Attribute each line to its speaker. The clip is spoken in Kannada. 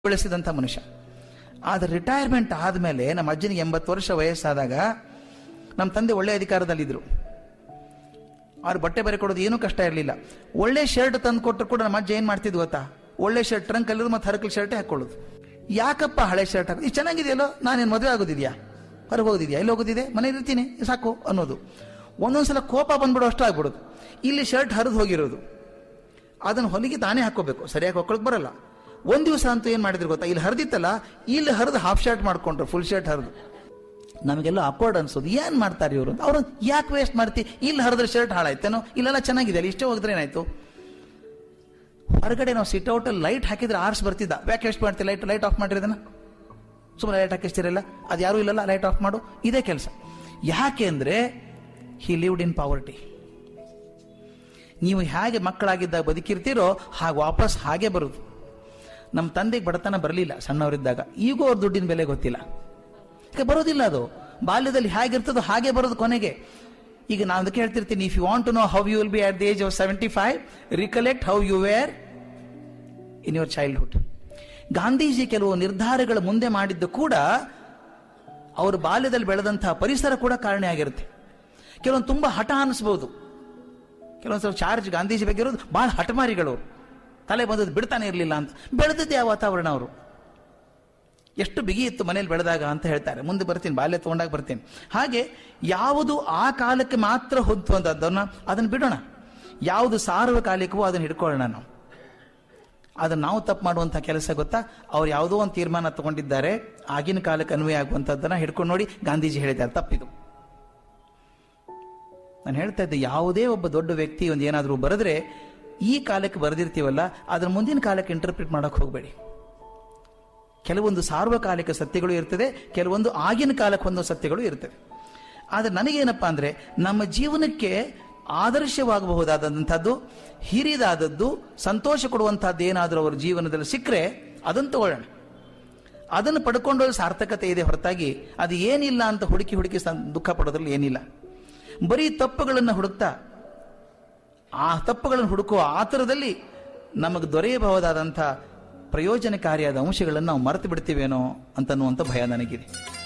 Speaker 1: ಬೆಳೆಸಿದಂಥ ಮನುಷ್ಯ ಆದರೆ ರಿಟೈರ್ಮೆಂಟ್ ಆದಮೇಲೆ ನಮ್ಮ ಅಜ್ಜನಿಗೆ ಎಂಬತ್ತು ವರ್ಷ ವಯಸ್ಸಾದಾಗ ನಮ್ಮ ತಂದೆ ಒಳ್ಳೆ ಅಧಿಕಾರದಲ್ಲಿದ್ದರು ಅವ್ರು ಬಟ್ಟೆ ಬರೆ ಕೊಡೋದು ಏನೂ ಕಷ್ಟ ಇರಲಿಲ್ಲ ಒಳ್ಳೆ ಶರ್ಟ್ ತಂದು ಕೊಟ್ಟರು ಕೂಡ ನಮ್ಮ ಅಜ್ಜ ಏನು ಮಾಡ್ತಿದ್ವು ಗೊತ್ತಾ ಒಳ್ಳೆ ಶರ್ಟ್ ಟ್ರಂಕ್ ಅಲ್ಲಿರೋದು ಮತ್ತು ಹರಕಲ್ ಶರ್ಟೇ ಹಾಕೊಳ್ಳೋದು ಯಾಕಪ್ಪ ಹಳೆ ಶರ್ಟ್ ಹಾಕೋದು ಇದು ಚೆನ್ನಾಗಿದೆಯಲ್ಲೋ ನಾನೇನು ಮದುವೆ ಆಗೋದಿದ್ಯಾ ಹೊರಗೆ ಹೋಗೋದಿದ್ಯಾ ಎಲ್ಲಿ ಹೋಗೋದಿದೆ ಮನೇಲಿ ಇರ್ತೀನಿ ಸಾಕು ಅನ್ನೋದು ಒಂದೊಂದ್ಸಲ ಕೋಪ ಬಂದ್ಬಿಡೋ ಅಷ್ಟು ಆಗ್ಬಿಡೋದು ಇಲ್ಲಿ ಶರ್ಟ್ ಹರಿದು ಹೋಗಿರೋದು ಅದನ್ನು ಹೊಲಿಗೆ ತಾನೇ ಹಾಕೋಬೇಕು ಸರಿಯಾಗಿ ಹಾಕೊಳಕ್ ಬರಲ್ಲ ಒಂದ್ ದಿವಸ ಅಂತೂ ಏನ್ ಮಾಡಿದ್ರು ಗೊತ್ತಾ ಇಲ್ಲಿ ಹರಿದಿತ್ತಲ್ಲ ಇಲ್ಲಿ ಹರಿದು ಹಾಫ್ ಶರ್ಟ್ ಮಾಡ್ಕೊಂಡ್ರು ಫುಲ್ ಶರ್ಟ್ ಹರಿದು ನಮಗೆಲ್ಲ ಅಕ್ವರ್ಡ್ ಅನ್ಸೋದು ಏನ್ ಮಾಡ್ತಾರೆ ಇವರು ಅವ್ರು ಯಾಕೆ ವೇಸ್ಟ್ ಮಾಡ್ತಿ ಇಲ್ಲಿ ಹರಿದ್ರೆ ಶರ್ಟ್ ಹಾಳಾಯ್ತೇನೋ ಇಲ್ಲೆಲ್ಲ ಚೆನ್ನಾಗಿದೆ ಅಲ್ಲಿ ಇಷ್ಟೇ ಹೋಗಿದ್ರೆ ಏನಾಯ್ತು ಹೊರಗಡೆ ನಾವು ಸಿಟ್ ಔಟ್ ಲೈಟ್ ಹಾಕಿದ್ರೆ ಆರ್ಸ್ ಬರ್ತಿದ್ದ ಯಾಕೆ ವೇಸ್ಟ್ ಮಾಡ್ತೀವಿ ಲೈಟ್ ಲೈಟ್ ಆಫ್ ಮಾಡಿರೋದನ್ನ ಸುಮ್ಮನೆ ಲೈಟ್ ಹಾಕಿಸ್ತಿರಲ್ಲ ಅದು ಯಾರು ಇಲ್ಲಲ್ಲ ಲೈಟ್ ಆಫ್ ಮಾಡು ಇದೇ ಕೆಲಸ ಯಾಕೆ ಅಂದ್ರೆ ಹಿ ಲಿವ್ಡ್ ಇನ್ ಪಾವರ್ಟಿ ನೀವು ಹೇಗೆ ಮಕ್ಕಳಾಗಿದ್ದಾಗ ಬದುಕಿರ್ತೀರೋ ಹಾಗೆ ವಾಪಸ್ ಹಾಗೆ ಬರುದು ನಮ್ಮ ತಂದೆಗೆ ಬಡತನ ಬರಲಿಲ್ಲ ಸಣ್ಣವರಿದ್ದಾಗ ಈಗೂ ಅವ್ರ ದುಡ್ಡಿನ ಬೆಲೆ ಗೊತ್ತಿಲ್ಲ ಯಾಕೆ ಬರೋದಿಲ್ಲ ಅದು ಬಾಲ್ಯದಲ್ಲಿ ಹೇಗಿರ್ತದೋ ಹಾಗೆ ಬರೋದು ಕೊನೆಗೆ ಈಗ ನಾನು ಅದಕ್ಕೆ ಹೇಳ್ತಿರ್ತೀನಿ if you want to know how you will be at the age of seventy five recollect how you were in your childhood Gandhiji ಕೆಲವು ನಿರ್ಧಾರಗಳ ಮುಂದೆ ಮಾಡಿದ್ದು ಕೂಡ ಅವರು ಬಾಲ್ಯದಲ್ಲಿ ಬೆಳೆದಂತಹ ಪರಿಸರ ಕೂಡ ಕಾರಣ ಆಗಿರುತ್ತೆ ಕೆಲವೊಂದು ತುಂಬಾ ಹಠ ಅನಿಸ್ಬೋದು ಕೆಲವೊಂದು ಸ್ವಲ್ಪ ಚಾರ್ಜ್ ಗಾಂಧೀಜಿ ಬಗ್ಗೆ ಇರೋದು ಬಹಳ ಹಠಮಾರಿಗಳು ಅವ್ರು. ತಲೆ ಬಂದದ್ದು ಬಿಡ್ತಾನೆ ಇರಲಿಲ್ಲ ಅಂತ ಬೆಳೆದದ್ದು ಯಾವ ವಾತಾವರಣ ಅವರು ಎಷ್ಟು ಬಿಗಿ ಇತ್ತು ಮನೇಲಿ ಬೆಳೆದಾಗ ಅಂತ ಹೇಳ್ತಾರೆ ಮುಂದೆ ಬರ್ತೀನಿ ಬಾಲ್ಯ ತಗೊಂಡಾಗ ಬರ್ತೀನಿ ಹಾಗೆ ಯಾವುದು ಆ ಕಾಲಕ್ಕೆ ಮಾತ್ರ ಹೊಂದುವಂಥದ್ದನ್ನ ಅದನ್ನು ಬಿಡೋಣ ಯಾವುದು ಸಾರ್ವಕಾಲಿಕವೋ ಅದನ್ನು ಹಿಡ್ಕೊಳ್ಳೋಣ ನಾವು ಅದನ್ನು ನಾವು ತಪ್ಪು ಮಾಡುವಂಥ ಕೆಲಸ ಗೊತ್ತಾ ಅವ್ರು ಯಾವುದೋ ಒಂದು ತೀರ್ಮಾನ ತಗೊಂಡಿದ್ದಾರೆ ಆಗಿನ ಕಾಲಕ್ಕೆ ಅನ್ವಯ ಆಗುವಂಥದ್ದನ್ನ ಹಿಡ್ಕೊಂಡು ನೋಡಿ ಗಾಂಧೀಜಿ ಹೇಳಿದ್ದಾರೆ ತಪ್ಪಿದು ನಾನು ಹೇಳ್ತಾ ಇದ್ದೆ ಯಾವುದೇ ಒಬ್ಬ ದೊಡ್ಡ ವ್ಯಕ್ತಿ ಒಂದು ಏನಾದರೂ ಬರೆದ್ರೆ ಈ ಕಾಲಕ್ಕೆ ಬರೆದಿರ್ತೀವಲ್ಲ ಅದರ ಮುಂದಿನ ಕಾಲಕ್ಕೆ ಇಂಟರ್ಪ್ರಿಟ್ ಮಾಡಕ್ ಹೋಗಬೇಡಿ ಕೆಲವೊಂದು ಸಾರ್ವಕಾಲಿಕ ಸತ್ಯಗಳು ಇರ್ತದೆ ಕೆಲವೊಂದು ಆಗಿನ ಕಾಲಕ್ಕೆ ಹೊಂದೋ ಸತ್ಯಗಳು ಇರ್ತದೆ ಆದರೆ ನನಗೇನಪ್ಪ ಅಂದ್ರೆ ನಮ್ಮ ಜೀವನಕ್ಕೆ ಆದರ್ಶವಾಗಬಹುದಾದಂಥದ್ದು ಹಿರಿದಾದದ್ದು ಸಂತೋಷ ಕೊಡುವಂತಹದ್ದು ಏನಾದರೂ ಅವರ ಜೀವನದಲ್ಲಿ ಸಿಕ್ಕರೆ ಅದನ್ನು ತಗೊಳ್ಳೋಣ ಅದನ್ನು ಪಡ್ಕೊಂಡು ಸಾರ್ಥಕತೆ ಇದೆ ಹೊರತಾಗಿ ಅದು ಏನಿಲ್ಲ ಅಂತ ಹುಡುಕಿ ಹುಡುಕಿ ಸಂ- ದುಃಖ ಪಡೋದ್ರಲ್ಲಿ ಏನಿಲ್ಲ ಬರೀ ತಪ್ಪುಗಳನ್ನು ಹುಡುಕ್ತಾ ಆ ತಪ್ಪುಗಳನ್ನು ಹುಡುಕುವ ಆತರದಲ್ಲಿ ನಮಗೆ ದೊರೆಯಬಹುದಾದಂಥ ಪ್ರಯೋಜನಕಾರಿಯಾದ ಅಂಶಗಳನ್ನು ನಾವು ಮರೆತು ಬಿಡ್ತೀವೇನೋ ಅಂತನ್ನುವಂಥ ಭಯ ನನಗಿದೆ